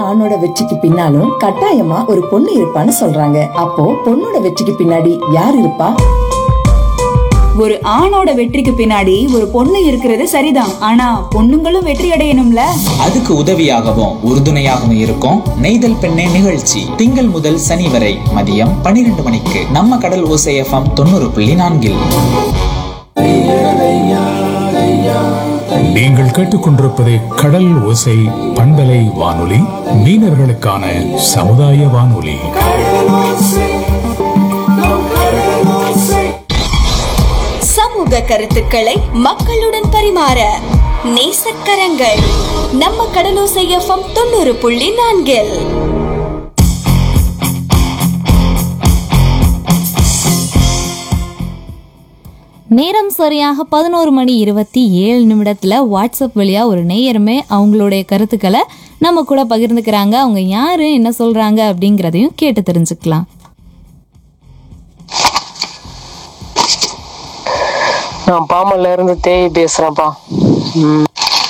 ஆணோட வெற்றிக்கு பின்னாலும் கட்டாயமா ஒரு பொண்ணு இருப்பான்னு சொல்றாங்க அப்போ பொண்ணோட வெற்றிக்கு பின்னாடி யார் இருப்பா ஒரு ஆணோட வெற்றிக்கு பின்னாடி ஒரு பொண்ணு இருக்கிறது சரிதான் ஆனா பொண்ணுங்களும் வெற்றி அடையணும்ல அதுக்கு உதவியாகவும் உறுதுணையாகவும் இருக்கும் நெய்தல் பெண்ணே நிகழ்ச்சி திங்கள் முதல் சனி வரை மதியம் பன்னிரண்டு மணிக்கு நம்ம கடல் ஓசை எஃப்எம் தொண்ணூறு புள்ளி நான்கில் நீங்கள் கேட்டுக்கொண்டிருப்பது கடல் ஓசை பண்பலை வானொலி மீனவர்களுக்கான சமுதாய வானொலி சமூக கருத்துக்களை மக்களுடன் பரிமாற நேசக்கரங்கள் நம்ம கடலோசை எஃப்எம் தொண்ணூறு புள்ளி நான்கில் நேரம் சரியாக பதினோரு மணி இருபத்தி ஏழு நிமிடத்தில் வாட்ஸ்அப் வழியாக ஒரு நேயருமே அவங்களுடைய கருத்துக்களை நம்ம கூட பகிர்ந்துக்கிறாங்க அவங்க யாரு என்ன சொல்றாங்க அப்படிங்கிறதையும் கேட்டு தெரிஞ்சுக்கலாம் நான் பாமல்ல இருந்து தேய் பேசுறேன்ப்பா ம்.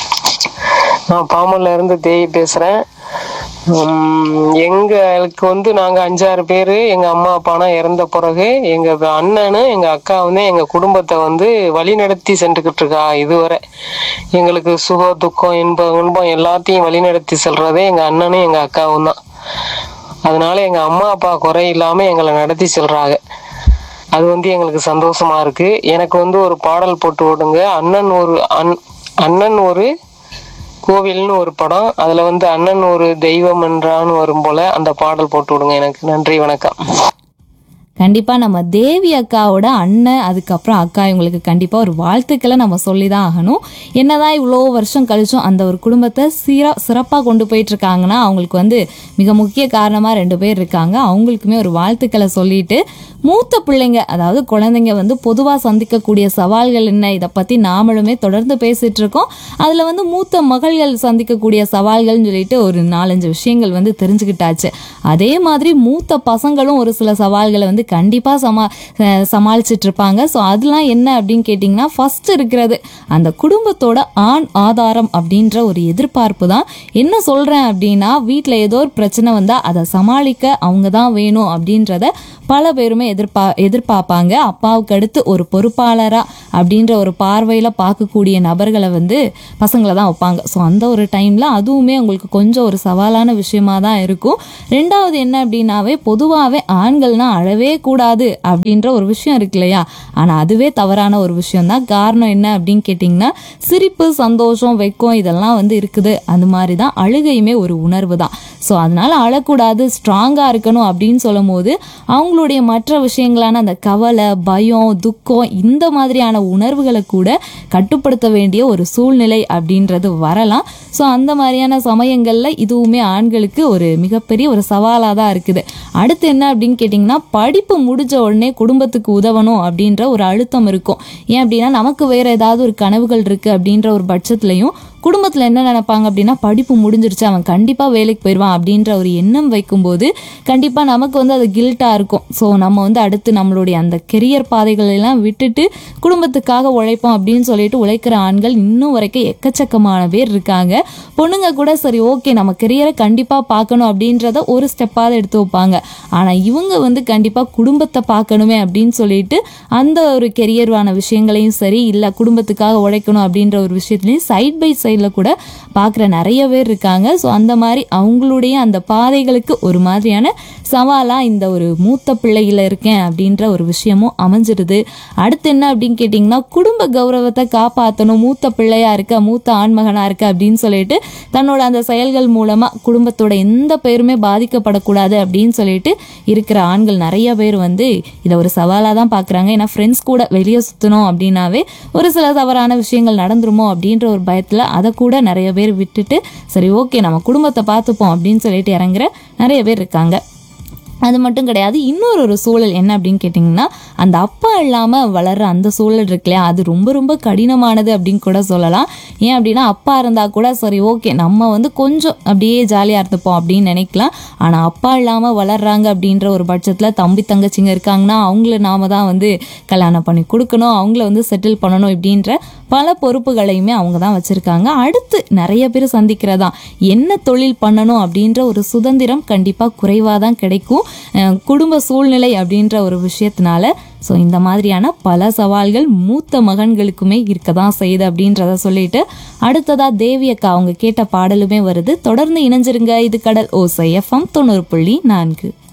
நான் பாமல்ல இருந்து தேய் பேசுறேன் உம், எங்களுக்கு வந்து நாங்க அஞ்சாறு பேரு எங்க அம்மா அப்பானா இறந்த பிறகு எங்க அண்ணனு எங்க அக்கா வந்து எங்க குடும்பத்தை வந்து வழி நடத்தி சென்றுகிட்டு இருக்கா இதுவரை எங்களுக்கு சுக துக்கம் இன்பம் இன்பம் எல்லாத்தையும் வழி நடத்தி செல்றதே எங்க அண்ணனும் எங்க அக்காவும் தான் அதனால எங்க அம்மா அப்பா குறை இல்லாம எங்களை நடத்தி செல்றாங்க அது வந்து எங்களுக்கு சந்தோஷமா இருக்கு எனக்கு வந்து ஒரு பாடல் போட்டு விடுங்க அண்ணன் ஒரு அன் அண்ணன் ஒரு கோவில்னு ஒரு படம் அதுல வந்து அண்ணன் ஒரு தெய்வம் என்றான்னு வரும் போல அந்த பாடல் போட்டு விடுங்க எனக்கு நன்றி வணக்கம் கண்டிப்பா நம்ம தேவி அக்காவோட அண்ணன் அதுக்கப்புறம் அக்கா இவங்களுக்கு கண்டிப்பா ஒரு வாழ்த்துக்களை நம்ம சொல்லி தான் ஆகணும் என்னதான் இவ்வளோ வருஷம் கழிச்சும் அந்த ஒரு குடும்பத்தை சீரா சிறப்பாக கொண்டு போயிட்டு இருக்காங்கன்னா அவங்களுக்கு வந்து மிக முக்கிய காரணமா ரெண்டு பேர் இருக்காங்க அவங்களுக்குமே ஒரு வாழ்த்துக்களை சொல்லிட்டு மூத்த பிள்ளைங்க அதாவது குழந்தைங்க வந்து பொதுவாக சந்திக்கக்கூடிய சவால்கள் என்ன இதை பற்றி நாமளுமே தொடர்ந்து பேசிட்டு இருக்கோம் அதில் வந்து மூத்த மகள்கள் சந்திக்கக்கூடிய சவால்கள்னு சொல்லிட்டு ஒரு நாலஞ்சு விஷயங்கள் வந்து தெரிஞ்சுக்கிட்டாச்சு அதே மாதிரி மூத்த பசங்களும் ஒரு சில சவால்களை வந்து கண்டிப்பாக சமா அஹ் சமாளிச்சிட்டு இருப்பாங்க ஸோ அதெல்லாம் என்ன அப்படின்னு கேட்டிங்கன்னா ஃபர்ஸ்ட் இருக்கிறது அந்த குடும்பத்தோட ஆண் ஆதாரம் அப்படின்ற ஒரு எதிர்பார்ப்பு தான் என்ன சொல்கிறேன் அப்படின்னா வீட்டில் ஏதோ ஒரு பிரச்சனை வந்தால் அதை சமாளிக்க அவங்க தான் வேணும் அப்படின்றத பல பேருமே எதிர்பா எதிர்பார்ப்பாங்க அப்பாவுக்கு அடுத்து ஒரு பொறுப்பாளரா அப்படின்ற ஒரு பார்வையில் பார்க்கக்கூடிய நபர்களை வந்து பசங்களை தான் வைப்பாங்க ஸோ அந்த ஒரு டைமில் அதுவுமே உங்களுக்கு கொஞ்சம் ஒரு சவாலான விஷயமா தான் இருக்கும் ரெண்டாவது என்ன அப்படின்னாவே பொதுவாகவே ஆண்கள்னா அழவே கூடாது அப்படின்ற ஒரு விஷயம் இருக்கு இல்லையா ஆனால் அதுவே தவறான ஒரு விஷயம் தான் காரணம் என்ன அப்படின்னு கேட்டிங்கன்னா சிரிப்பு சந்தோஷம் வெக்கம் இதெல்லாம் வந்து இருக்குது அந்த மாதிரி தான் அழுகையுமே ஒரு உணர்வு தான் ஸோ அதனால அழக்கூடாது ஸ்ட்ராங்காக இருக்கணும் அப்படின்னு சொல்லும் போது அவங்களுடைய மற்ற விஷயங்களான அந்த கவலை பயம் துக்கம் இந்த மாதிரியான உணர்வுகளை கூட கட்டுப்படுத்த வேண்டிய ஒரு சூழ்நிலை அப்படின்றது வரலாம் ஸோ அந்த மாதிரியான சமயங்களில் இதுவுமே ஆண்களுக்கு ஒரு மிகப்பெரிய ஒரு சவாலாக தான் இருக்குது அடுத்து என்ன அப்படின்னு கேட்டிங்கன்னா படிப்பு முடிஞ்ச உடனே குடும்பத்துக்கு உதவணும் அப்படின்ற ஒரு அழுத்தம் இருக்கும் ஏன் அப்படின்னா நமக்கு வேற ஏதாவது ஒரு கனவுகள் இருக்குது அப்படின்ற ஒரு பட்சத்துலையும் குடும்பத்தில் என்ன நினைப்பாங்க அப்படின்னா படிப்பு முடிஞ்சிருச்சு அவன் கண்டிப்பாக வேலைக்கு போயிடுவான் அப்படின்ற ஒரு எண்ணம் வைக்கும்போது கண்டிப்பாக நமக்கு வந்து அது கில்ட்டாக இருக்கும் ஸோ நம்ம வந்து அடுத்து நம்மளுடைய அந்த கெரியர் பாதைகள் எல்லாம் விட்டுட்டு குடும்பத்துக்காக உழைப்போம் அப்படின்னு சொல்லிட்டு உழைக்கிற ஆண்கள் இன்னும் வரைக்கும் எக்கச்சக்கமான பேர் இருக்காங்க பொண்ணுங்க கூட சரி ஓகே நம்ம கெரியரை கண்டிப்பாக பார்க்கணும் அப்படின்றத ஒரு ஸ்டெப்பாவது எடுத்து வைப்பாங்க ஆனால் இவங்க வந்து கண்டிப்பாக குடும்பத்தை பார்க்கணுமே அப்படின்னு சொல்லிட்டு அந்த ஒரு கெரியர்வான விஷயங்களையும் சரி இல்லை குடும்பத்துக்காக உழைக்கணும் அப்படின்ற ஒரு விஷயத்துலையும் சைட் பை சைடில் கூட பார்க்குற நிறைய பேர் இருக்காங்க ஸோ அந்த மாதிரி அவங்களுடைய அந்த பாதைகளுக்கு ஒரு மாதிரியான சவாலாக இந்த ஒரு மூத்த பிள்ளையில இருக்கேன் அப்படின்ற ஒரு விஷயமும் அமைஞ்சிருது அடுத்து என்ன அப்படின்னு கேட்டிங்கன்னா குடும்ப கௌரவத்தை காப்பாற்றணும் மூத்த பிள்ளையா இருக்க மூத்த ஆண்மகனா இருக்க அப்படின்னு சொல்லிட்டு தன்னோட அந்த செயல்கள் மூலமாக குடும்பத்தோட எந்த பேருமே பாதிக்கப்படக்கூடாது அப்படின்னு சொல்லிட்டு இருக்கிற ஆண்கள் நிறைய பேர் வந்து இதை ஒரு சவாலாக தான் பார்க்குறாங்க ஏன்னா ஃப்ரெண்ட்ஸ் கூட வெளியே சுற்றணும் அப்படின்னாவே ஒரு சில தவறான விஷயங்கள் நடந்துருமோ அப்படின்ற ஒரு பயத்தில் அதை கூட நிறைய பேர் விட்டுட்டு சரி ஓகே நம்ம குடும்பத்தை பார்த்துப்போம் அப்படின்னு சொல்லிட்டு இறங்குற நிறைய பேர் இருக்காங்க அது மட்டும் கிடையாது இன்னொரு ஒரு சூழல் என்ன அப்படின்னு கேட்டிங்கன்னா அந்த அப்பா இல்லாமல் வளர்ற அந்த சூழல் இருக்கு இல்லையா அது ரொம்ப ரொம்ப கடினமானது அப்படின்னு கூட சொல்லலாம் ஏன் அப்படின்னா அப்பா இருந்தால் கூட சரி ஓகே நம்ம வந்து கொஞ்சம் அப்படியே ஜாலியாக இருந்துப்போம் அப்படின்னு நினைக்கலாம் ஆனால் அப்பா இல்லாமல் வளர்றாங்க அப்படின்ற ஒரு பட்சத்தில் தம்பி தங்கச்சிங்க இருக்காங்கன்னா அவங்கள நாம தான் வந்து கல்யாணம் பண்ணி கொடுக்கணும் அவங்கள வந்து செட்டில் பண்ணணும் இப்படின்ற பல பொறுப்புகளையுமே அவங்க தான் வச்சிருக்காங்க அடுத்து நிறைய பேர் சந்திக்கிறதா என்ன தொழில் பண்ணணும் அப்படின்ற ஒரு சுதந்திரம் கண்டிப்பாக குறைவாக தான் கிடைக்கும் அஹ் குடும்ப சூழ்நிலை அப்படின்ற ஒரு விஷயத்தினால ஸோ இந்த மாதிரியான பல சவால்கள் மூத்த மகன்களுக்குமே இருக்க தான் செய்யுது அப்படின்றத சொல்லிட்டு அடுத்ததா தேவி அக்கா அவங்க கேட்ட பாடலுமே வருது தொடர்ந்து இணைஞ்சிருங்க இது கடல் ஓசை எஃப்எம் தொண்ணூறு புள்ளி நான்கு